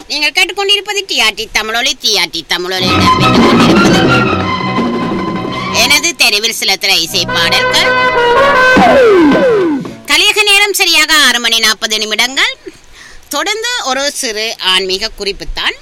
நீங்கள் கேட்டுக்கொண்டிருப்பது டிஆர்டி தமிழொலி டிஆர்டி தமிழொலி இடம்பெற்றுக் கொண்டிருப்பது எனது தெருவில் சில திரை இசை பாடல்கள் கலியக நேரம் சரியாக ஆறு மணி நாற்பது நிமிடங்கள் தொடர்ந்து ஒரு சிறு ஆன்மீக குறிப்புத்தான்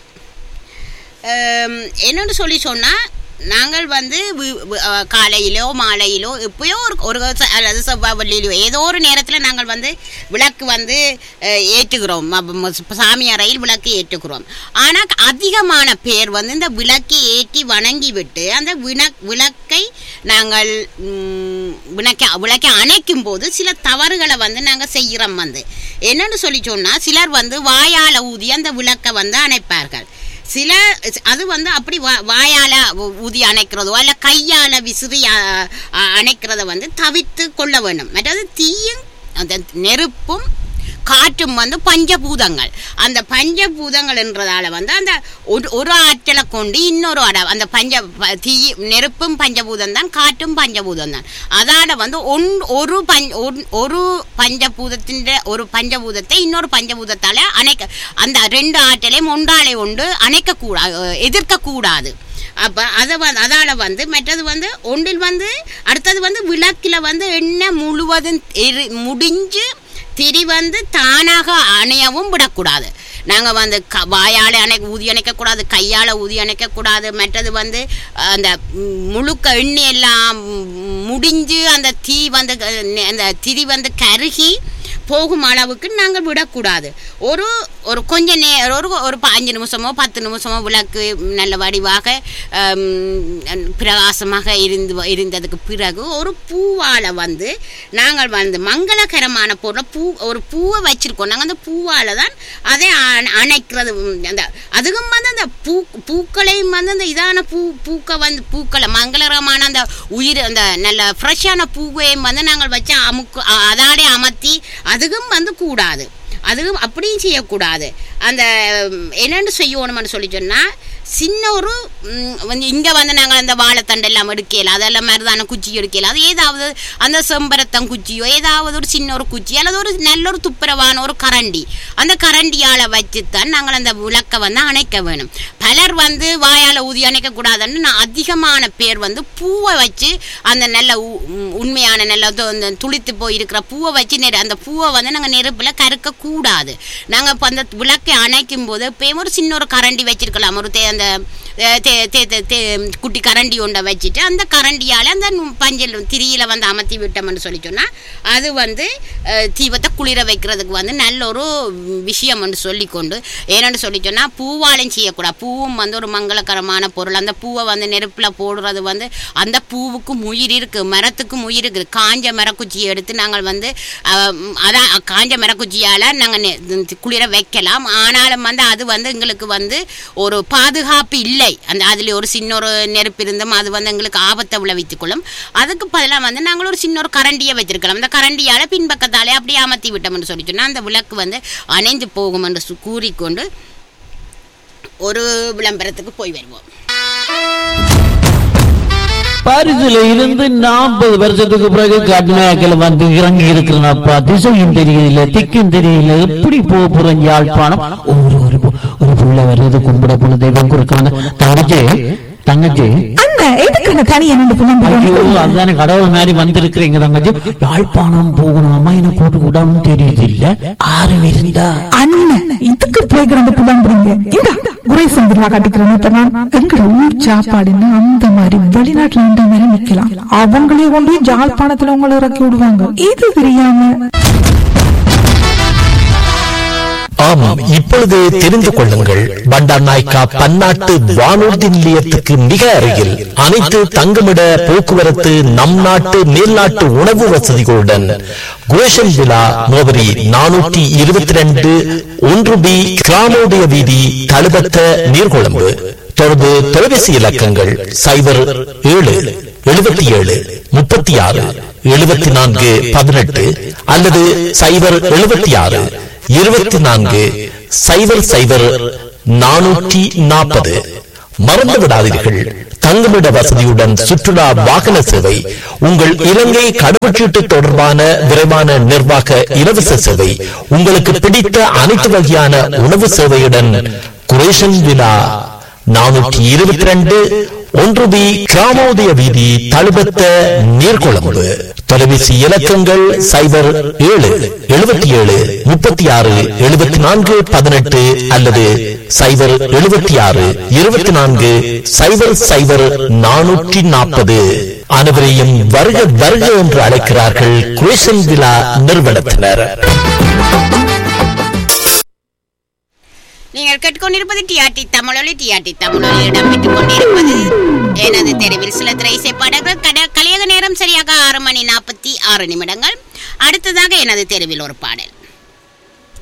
அம், என்னன்னு சொல்லி சொன்னால் நாங்கள் வந்து வி- வி- அ, காலையிலோ மாலையிலோ எப்பயோ ஒரு ஒரு ச- அல்லது செவ்வாய் வெள்ளியிலோ ஏதோ ஒரு நேரத்தில் நாங்கள் வந்து விளக்கு வந்து அ, ஏற்றுகிறோம் ம- ம- சாமி அறையில் விளக்கு ஏற்றுகிறோம் ஆனால் அதிகமான பேர் வந்து இந்த விளக்கை ஏற்றி வணங்கி விட்டு அந்த விளக் விளக்கை நாங்கள் ம், விளக்கை விளக்கை அணைக்கும் போது சில தவறுகளை வந்து நாங்கள் செய்கிறோம் வந்து என்னன்னு சொல்லி சொன்னால் சிலர் வந்து வாயால் ஊதி அந்த விளக்கை வந்து அணைப்பார்கள் சில அது வந்து அப்படி வா- வாயால ஊ- ஊதி அணைக்கிறதோ அல்ல கையால விசிறி அ- அ- அணைக்கிறத வந்து தவிர்த்து கொள்ள வேண்டும் மற்றது தீயும் அந்த நெருப்பும் காற்றும் வந்து பஞ்சபூதங்கள் அந்த பஞ்சபூதங்கள்ன்றதால வந்து அந்த ஒரு ஒரு ஆற்றலை கொண்டு இன்னொரு அட அந்த பஞ்ச ப- தீ நெருப்பும் பஞ்சபூதம் தான் காற்றும் பஞ்சபூதம் தான் அதால வந்து ஒன் ஒரு பஞ் ஒன்- ஒரு பஞ்சபூதத்தின் ஒரு பஞ்சபூதத்தை இன்னொரு பஞ்சபூதத்தால அணைக்க அந்த ரெண்டு ஆற்றலையும் ஒன்றாலே ஒன்று அணைக்கக்கூடாது எதிர்க்கக்கூடாது அப்போ அதை வந்து அதால் வந்து மற்றது வந்து ஒன்றில் வந்து அடுத்தது வந்து விளக்கில் வந்து எண்ணெய் முழுவதும் எரி முடிஞ்சு திரி வந்து தானாக அணையவும் விடக்கூடாது நாங்கள் வந்து க வாயால் அணை ஊதி அணைக்கக்கூடாது கையால் ஊதி அணைக்கக்கூடாது மற்றது வந்து அந்த ம், முழுக்க எண்ணெய் எல்லாம் ம், முடிஞ்சு அந்த தீ வந்து க- நெ- அந்த திரி வந்து கருகி போகும் அளவுக்கு நாங்கள் விடக்கூடாது ஒரு ஒரு கொஞ்ச நே ஒரு ஒரு ப- அஞ்சு நிமிஷமோ பத்து நிமிஷமோ விளக்கு நல்ல வடிவாக ஆம், பிரகாசமாக இருந்து இருந்ததுக்கு பிறகு ஒரு பூவால் வந்து நாங்கள் வந்து மங்களகரமான பொருளை பூ ஒரு பூவை வச்சிருக்கோம் நாங்கள் அந்த பூவால் தான் அதை அண- அணைக்கிறது உம், அந்த அதுவும் வந்து அந்த பூ பூக்களையும் வந்து அந்த இதான பூ பூக்க வந்து பூக்களை மங்களகரமான அந்த உயிர் அந்த நல்ல ஃப்ரெஷ்ஷான பூவையும் வந்து நாங்கள் வச்சு அமுக்கு அ- அதாலே அமர்த்தி அதுவும் வந்து கூடாது அதுவும் அப்படியும் செய்யக்கூடாது அந்த ம், என்னென்னு செய்யணும்னு சொல்லி சொன்னால் சின்ன ஒரு ம், வந்து இங்கே வந்து நாங்கள் அந்த வாழைத்தண்டை எல்லாம் எடுக்கல அதெல்லாம் மருதான குச்சி எடுக்கல அது ஏதாவது அந்த செம்பரத்தம் குச்சியோ ஏதாவது ஒரு சின்ன ஒரு குச்சி அல்லது ஒரு நல்ல ஒரு துப்புரவான ஒரு கரண்டி அந்த கரண்டியால் வச்சுத்தான் நாங்கள் அந்த விளக்கை வந்து அணைக்க வேணும் பலர் வந்து வாயால் ஊதி அணைக்கக்கூடாதுன்னு நான் அதிகமான பேர் வந்து பூவை வச்சு அந்த நல்ல உ- உம் உண்மையான நல்ல து- அந்த துளித்து போய் இருக்கிற பூவை வச்சு நெரு அந்த பூவை வந்து நாங்கள் நெருப்பில் கருக்க கூடாது நாங்கள் இப்போ அந்த விளக்கை அணைக்கும் போது எப்பயும் ஒரு சின்ன ஒரு கரண்டி வச்சிருக்கலாம் ஒரு தே அந்த அஹ், தே தே தே- தே குட்டி கரண்டி ஒன்றை வச்சுட்டு அந்த கரண்டியால் அந்த நு- பஞ்சல் திரியில் வந்து அமர்த்தி விட்டோம்னு சொல்லி சொன்னால் அது வந்து அஹ், தீபத்தை குளிர வைக்கிறதுக்கு வந்து நல்ல ஒரு விஷயம் என்று சொல்லிக்கொண்டு ஏன்னு சொல்லி சொன்னால் பூவாலையும் செய்யக்கூடாது பூவும் வந்து ஒரு மங்களகரமான பொருள் அந்த பூவை வந்து நெருப்பில் போடுறது வந்து அந்த பூவுக்கும் உயிர் இருக்குது மரத்துக்கும் உயிர் இருக்குது காஞ்ச மரக்குச்சியை எடுத்து நாங்கள் வந்து அஹ், ம், அதான் காஞ்ச மரக்குச்சியால் நாங்கள் குளிர வைக்கலாம் ஆனாலும் வந்து அது வந்து எங்களுக்கு வந்து ஒரு பாதுகாப்பு இல்லை அந்த அதில் ஒரு சின்ன ஒரு நெருப்பு இருந்தும் அது வந்து எங்களுக்கு ஆபத்தை விளைவித்துக் கொள்ளும் அதுக்கு பதிலாக வந்து நாங்கள் ஒரு சின்ன ஒரு கரண்டியை வச்சிருக்கலாம் அந்த கரண்டியால் பின்பக்கத்தாலே அப்படியே அமர்த்தி விட்டோம்னு சொல்லி சொன்னால் அந்த விளக்கு வந்து அணைந்து போகும் என்று சு- கூறிக்கொண்டு ஒரு விளம்பரத்துக்கு போய் வருவோம் பாரிஸ்ல இருந்து நாற்பது வருஷத்துக்கு பிறகு கர்நாயகில வந்து இறங்கி இருக்கிறனப்பா திசையும் தெரியல திக்கும் தெரியல எப்படி போக போறேன் யாழ்ப்பாணம் ஒரு ஒரு பு- ஒரு புள்ள வர்றது கும்பிட போன தெய்வம் கொடுக்காங்க தங்கச்சி தங்கச்சி அண்ணா எதுக்கு தனியா நின்று புலம்புறோம் ஐயோ அதுதானே கடவுள் மாதிரி வந்திருக்கிறீங்க தங்கச்சி யாழ்ப்பாணம் போகணும் அம்மா என்ன கூட்டு கூடாம தெரியுது இல்ல ஆறு இருந்தா அண்ணன் இதுக்கு போய் கிடந்து புலம்புறீங்க இந்த குறை சந்திரா காட்டிக்கிறேன் இப்ப நான் எங்கட ஊர் சாப்பாடுன்னு அந்த மாதிரி வெளிநாட்டுல இந்த மாதிரி நிக்கலாம் அவங்களே கொண்டு போய் ஜாழ்ப்பாணத்துல உங்களை இறக்கி விடுவாங்க இது தெரியாம ஆமாம் இப்பொழுது தெரிந்து கொள்ளுங்கள் பண்டார் நாய்க்கா பன்னாட்டு வானூர்தி நிலையத்துக்கு மிக அருகில் அனைத்து தங்குமிட போக்குவரத்து நம் நாட்டு மேல்நாட்டு உணவு வசதிகளுடன் குரேஷன் விழா முகவரி நானூற்றி இருபத்தி ரெண்டு ஒன்று பி கிராமோதய வீதி தழுபத்த நீர்கொழும்பு தொடர்பு தொலைபேசி இலக்கங்கள் சைபர் ஏழு எழுபத்தி ஏழு முப்பத்தி ஆறு எழுபத்தி நான்கு பதினெட்டு அல்லது சைபர் எழுபத்தி ஆறு இருபத்தி நான்கு சைபர் சைபர் நானூற்றி நாற்பது மறந்து விடாதீர்கள் தங்குமிட வசதியுடன் சுற்றுலா வாகன சேவை உங்கள் இலங்கை கடவுச்சீட்டு தொடர்பான விரைவான நிர்வாக இலவச சேவை உங்களுக்கு பிடித்த அனைத்து வகையான உணவு சேவையுடன் குரேஷன் விழா நானூற்றி இருபத்தி ரெண்டு ஒன்று பி கிராமோதய வீதி தழுபத்த நீர்கொழும்பு தொலைபேசி இலக்கங்கள் சைபர் ஏழு எழுபத்தி ஏழு முப்பத்தி ஆறு எழுபத்தி நான்கு பதினெட்டு அல்லது சைபர் எழுபத்தி ஆறு இருபத்தி நான்கு சைபர் சைபர் நானூற்றி நாற்பது அனைவரையும் வருக வருக என்று அழைக்கிறார்கள் குரேஷன் விழா நிறுவனத்தினர் நீங்கள் கேட்டுக்கொண்டிருப்பது டிஆர்டி தமிழொலி டிஆர்டி தமிழொலி இடம்பெற்றுக் கொண்டிருப்பது எனது தெருவில் சில திரைசை பாடல்கள் கட கலியக நேரம் சரியாக ஆறு மணி நாற்பத்தி ஆறு நிமிடங்கள் அடுத்ததாக எனது தெருவில் ஒரு பாடல்